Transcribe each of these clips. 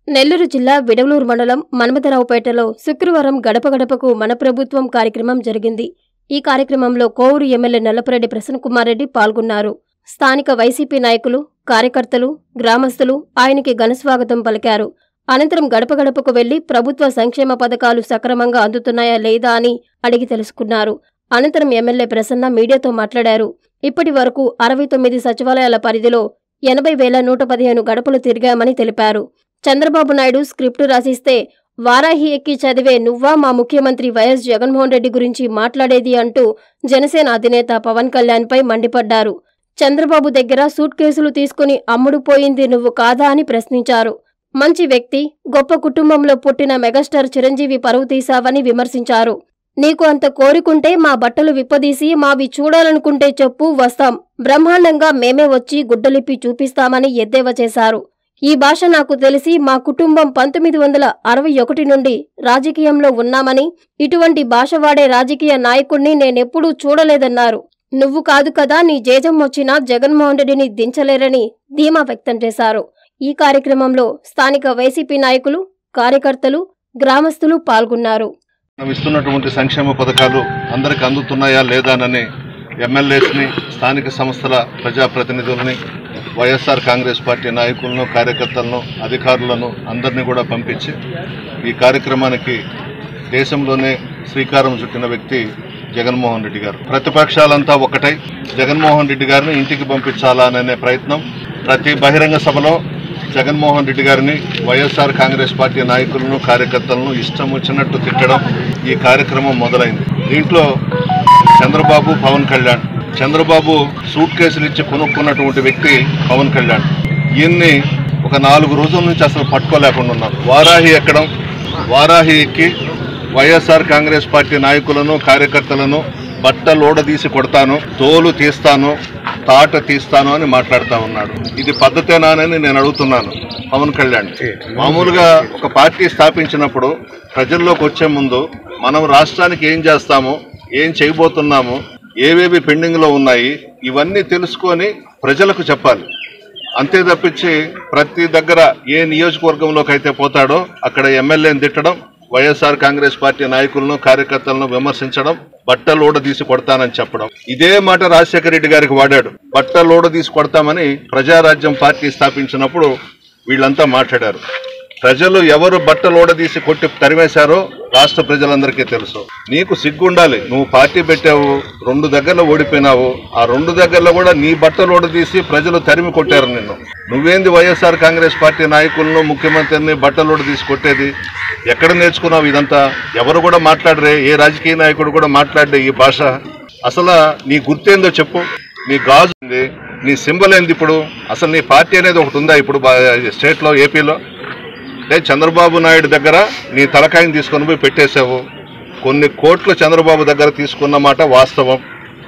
నెల్లూరు జిల్లా విడవలూరు మండలం మన్మథరావుపేటలో శుక్రవారం గడప గడపకు మన ప్రభుత్వం కార్యక్రమం జరిగింది ఈ కార్యక్రమంలో కోవూరు ఎమ్మెల్యే నల్లపరెడ్డి ప్రసన్నకుమార్ రెడ్డి పాల్గొన్నారు స్థానిక వైసీపీ నాయకులు కార్యకర్తలు గ్రామస్తులు ఆయనకి ఘనస్వాగతం పలికారు అనంతరం గడప గడపకు వెళ్లి ప్రభుత్వ సంక్షేమ పథకాలు సక్రమంగా అందుతున్నాయా లేదా అని అడిగి తెలుసుకున్నారు అనంతరం ఎమ్మెల్యే ప్రసన్న మీడియాతో మాట్లాడారు ఇప్పటి వరకు అరవై తొమ్మిది సచివాలయాల పరిధిలో ఎనభై వేల నూట పదిహేను గడపలు తిరిగామని తెలిపారు చంద్రబాబు నాయుడు స్క్రిప్టు రాసిస్తే వారాహి ఎక్కి చదివే నువ్వా మా ముఖ్యమంత్రి వైఎస్ జగన్మోహన్ రెడ్డి గురించి మాట్లాడేది అంటూ జనసేన అధినేత పవన్ కళ్యాణ్పై మండిపడ్డారు చంద్రబాబు దగ్గర సూట్ కేసులు తీసుకుని అమ్ముడు పోయింది నువ్వు కాదా అని ప్రశ్నించారు మంచి వ్యక్తి గొప్ప కుటుంబంలో పుట్టిన మెగాస్టార్ చిరంజీవి పరువు తీశావని విమర్శించారు నీకు అంత కోరికుంటే మా బట్టలు విప్పదీసి మావి చూడాలనుకుంటే చెప్పు వస్తాం బ్రహ్మాండంగా మేమే వచ్చి గుడ్డలిప్పి చూపిస్తామని ఎద్దేవా చేశారు ఈ భాష నాకు తెలిసి మా కుటుంబం పంతొమ్మిది వందల అరవై ఒకటి నుండి రాజకీయంలో ఉన్నామని ఇటువంటి భాష వాడే రాజకీయ నాయకుణ్ణి నేనెప్పుడూ చూడలేదన్నారు నువ్వు కాదు కదా నీ జేజం వచ్చినా జగన్మోహన్ రెడ్డిని దించలేరని ధీమా వ్యక్తం చేశారు ఈ కార్యక్రమంలో స్థానిక వైసీపీ నాయకులు కార్యకర్తలు గ్రామస్తులు పాల్గొన్నారు మనం ఇస్తున్నటువంటి సంక్షేమ పథకాలు అందరికి అందుతున్నాయా లేదానని ఎమ్మెల్యేస్ని స్థానిక సంస్థల ప్రజాప్రతినిధుల్ని వైఎస్ఆర్ కాంగ్రెస్ పార్టీ నాయకులను కార్యకర్తలను అధికారులను అందరినీ కూడా పంపించి ఈ కార్యక్రమానికి దేశంలోనే శ్రీకారం చుట్టిన వ్యక్తి జగన్మోహన్ రెడ్డి గారు ప్రతిపక్షాలంతా ఒకటై జగన్మోహన్ రెడ్డి గారిని ఇంటికి పంపించాలనే ప్రయత్నం ప్రతి బహిరంగ సభలో జగన్మోహన్ రెడ్డి గారిని వైఎస్ఆర్ కాంగ్రెస్ పార్టీ నాయకులను కార్యకర్తలను ఇష్టం వచ్చినట్టు తిట్టడం ఈ కార్యక్రమం మొదలైంది దీంట్లో చంద్రబాబు పవన్ కళ్యాణ్ చంద్రబాబు సూట్ కేసులు ఇచ్చి కొనుక్కున్నటువంటి వ్యక్తి పవన్ కళ్యాణ్ ఈయన్ని ఒక నాలుగు రోజుల నుంచి అసలు పట్టుకోలేకుండా ఉన్నారు వారాహి ఎక్కడం వారాహి ఎక్కి వైఎస్ఆర్ కాంగ్రెస్ పార్టీ నాయకులను కార్యకర్తలను బట్టలోడ తీసి కొడతాను తోలు తీస్తాను తాట తీస్తాను అని మాట్లాడుతా ఉన్నాడు ఇది పద్ధతేనానని నేను అడుగుతున్నాను పవన్ కళ్యాణ్ మామూలుగా ఒక పార్టీ స్థాపించినప్పుడు ప్రజల్లోకి వచ్చే ముందు మనం రాష్ట్రానికి ఏం చేస్తాము ఏం చేయబోతున్నాము ఏవేవి పెండింగ్లో ఉన్నాయి ఇవన్నీ తెలుసుకొని ప్రజలకు చెప్పాలి అంతే తప్పించి ప్రతి దగ్గర ఏ నియోజకవర్గంలోకి అయితే పోతాడో అక్కడ ఎమ్మెల్యేని తిట్టడం వైఎస్ఆర్ కాంగ్రెస్ పార్టీ నాయకులను కార్యకర్తలను విమర్శించడం బట్టలోడ తీసి కొడతానని చెప్పడం ఇదే మాట రాజశేఖర రెడ్డి గారికి వాడాడు బట్టలోడ తీసి కొడతామని ప్రజారాజ్యం పార్టీ స్థాపించినప్పుడు వీళ్ళంతా మాట్లాడారు ప్రజలు ఎవరు బట్టలోడ తీసి కొట్టి తరిమేశారో రాష్ట్ర ప్రజలందరికీ తెలుసు నీకు సిగ్గుండాలి నువ్వు పార్టీ పెట్టావు రెండు దగ్గరలో ఓడిపోయినావు ఆ రెండు దగ్గరలో కూడా నీ బట్టలోడ తీసి ప్రజలు తరిమి కొట్టారు నిన్ను నువ్వేంది వైఎస్ఆర్ కాంగ్రెస్ పార్టీ నాయకులను ముఖ్యమంత్రిని బట్టలోడ తీసి కొట్టేది ఎక్కడ నేర్చుకున్నావు ఇదంతా ఎవరు కూడా మాట్లాడరే ఏ రాజకీయ నాయకుడు కూడా మాట్లాడే ఈ భాష అసలు నీ గుర్తేందో చెప్పు నీ గాజు ఉంది నీ సింబల్ ఏంది ఇప్పుడు అసలు నీ పార్టీ అనేది ఒకటి ఉందా ఇప్పుడు బా- స్టేట్లో ఏపీలో అంటే చంద్రబాబు నాయుడు దగ్గర నీ తలకాయని తీసుకొని పోయి పెట్టేశావు కొన్ని కోట్లు చంద్రబాబు దగ్గర తీసుకున్న మాట వాస్తవం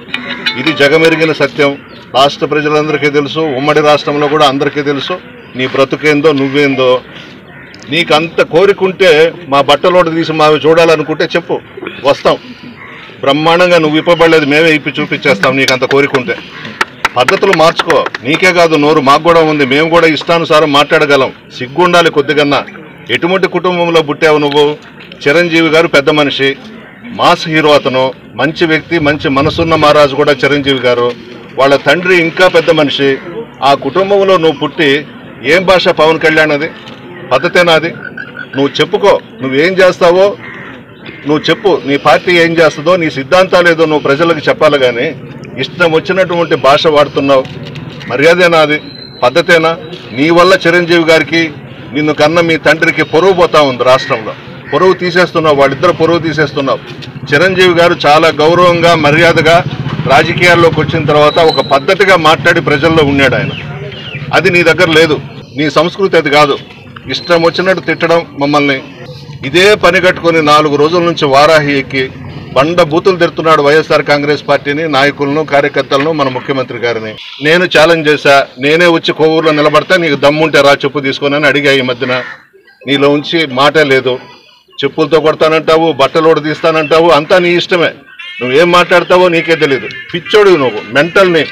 ఇది జగమెరిగిన సత్యం రాష్ట్ర ప్రజలందరికీ తెలుసు ఉమ్మడి రాష్ట్రంలో కూడా అందరికీ తెలుసు నీ బ్రతుకేందో నువ్వేందో నీకు అంత కోరికుంటే మా బట్టలోట తీసి మావి చూడాలనుకుంటే చెప్పు వస్తాం బ్రహ్మాండంగా నువ్వు ఇప్పబడలేదు మేమే ఇప్పి చూపించేస్తాం నీకు అంత కోరికుంటే పద్ధతులు మార్చుకో నీకే కాదు నోరు మాకు కూడా ఉంది మేము కూడా ఇష్టానుసారం మాట్లాడగలం సిగ్గుండాలి కొద్దిగన్నా ఎటువంటి కుటుంబంలో పుట్టావు నువ్వు చిరంజీవి గారు పెద్ద మనిషి మాస్ హీరో అతను మంచి వ్యక్తి మంచి మనసున్న మహారాజు కూడా చిరంజీవి గారు వాళ్ళ తండ్రి ఇంకా పెద్ద మనిషి ఆ కుటుంబంలో నువ్వు పుట్టి ఏం భాష పవన్ కళ్యాణ్ అది పద్ధతేనా అది నువ్వు చెప్పుకో నువ్వేం చేస్తావో నువ్వు చెప్పు నీ పార్టీ ఏం చేస్తుందో నీ సిద్ధాంతాలు ఏదో నువ్వు ప్రజలకు చెప్పాలి కానీ ఇష్టం వచ్చినటువంటి భాష వాడుతున్నావు మర్యాదేనా అది పద్ధతేనా నీ వల్ల చిరంజీవి గారికి నిన్ను కన్న మీ తండ్రికి పొరుగు పోతా ఉంది రాష్ట్రంలో పొరుగు తీసేస్తున్నావు వాళ్ళిద్దరు పొరుగు తీసేస్తున్నావు చిరంజీవి గారు చాలా గౌరవంగా మర్యాదగా రాజకీయాల్లోకి వచ్చిన తర్వాత ఒక పద్ధతిగా మాట్లాడి ప్రజల్లో ఉన్నాడు ఆయన అది నీ దగ్గర లేదు నీ సంస్కృతి అది కాదు ఇష్టం వచ్చినట్టు తిట్టడం మమ్మల్ని ఇదే పని కట్టుకొని నాలుగు రోజుల నుంచి వారాహి ఎక్కి బండ బూతులు తిడుతున్నాడు వైఎస్ఆర్ కాంగ్రెస్ పార్టీని నాయకులను కార్యకర్తలను మన ముఖ్యమంత్రి గారిని నేను ఛాలెంజ్ చేశా నేనే వచ్చి కొవ్వూరులో నిలబడతా నీకు దమ్ముంటే రా చెప్పు తీసుకొని అని అడిగా ఈ మధ్యన నీలో ఉంచి మాటే లేదు చెప్పులతో కొడతానంటావు బట్టలోడు తీస్తానంటావు అంతా నీ ఇష్టమే నువ్వేం మాట్లాడతావో నీకే తెలియదు పిచ్చోడు నువ్వు మెంటల్ నీకు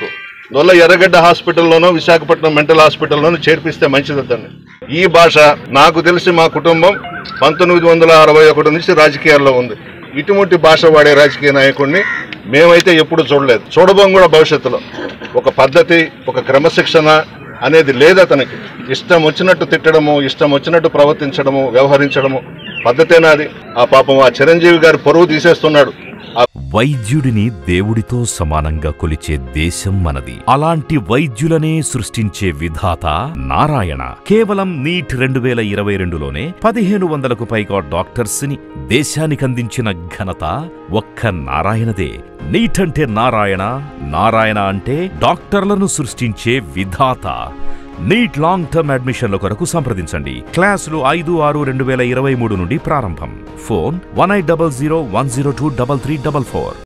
నొల్ల ఎర్రగడ్డ హాస్పిటల్లోనో విశాఖపట్నం మెంటల్ హాస్పిటల్లోనో చేర్పిస్తే మంచిది అతన్ని ఈ భాష నాకు తెలిసి మా కుటుంబం పంతొమ్మిది వందల అరవై ఒకటి నుంచి రాజకీయాల్లో ఉంది ఇటువంటి భాష వాడే రాజకీయ నాయకుడిని మేమైతే ఎప్పుడు చూడలేదు చూడబోం కూడా భవిష్యత్తులో ఒక పద్ధతి ఒక క్రమశిక్షణ అనేది లేదు అతనికి ఇష్టం వచ్చినట్టు తిట్టడము ఇష్టం వచ్చినట్టు ప్రవర్తించడము వ్యవహరించడము పద్ధతేనా అది ఆ పాపం ఆ చిరంజీవి గారి పరువు తీసేస్తున్నాడు ఆ వైద్యుడిని దేవుడితో సమానంగా కొలిచే దేశం మనది అలాంటి వైద్యులనే సృష్టించే విధాత నారాయణ కేవలం నీట్ రెండు వేల ఇరవై రెండులోనే పదిహేను వందలకు పైగా డాక్టర్స్ ని దేశానికందించిన ఘనత ఒక్క నారాయణదే నీట్ అంటే నారాయణ నారాయణ అంటే డాక్టర్లను సృష్టించే విధాత నీట్ లాంగ్ టర్మ్ అడ్మిషన్ల కొరకు సంప్రదించండి క్లాసులు ఐదు ఆరు రెండు వేల ఇరవై మూడు నుండి ప్రారంభం phone one eight double zero one zero two double three double four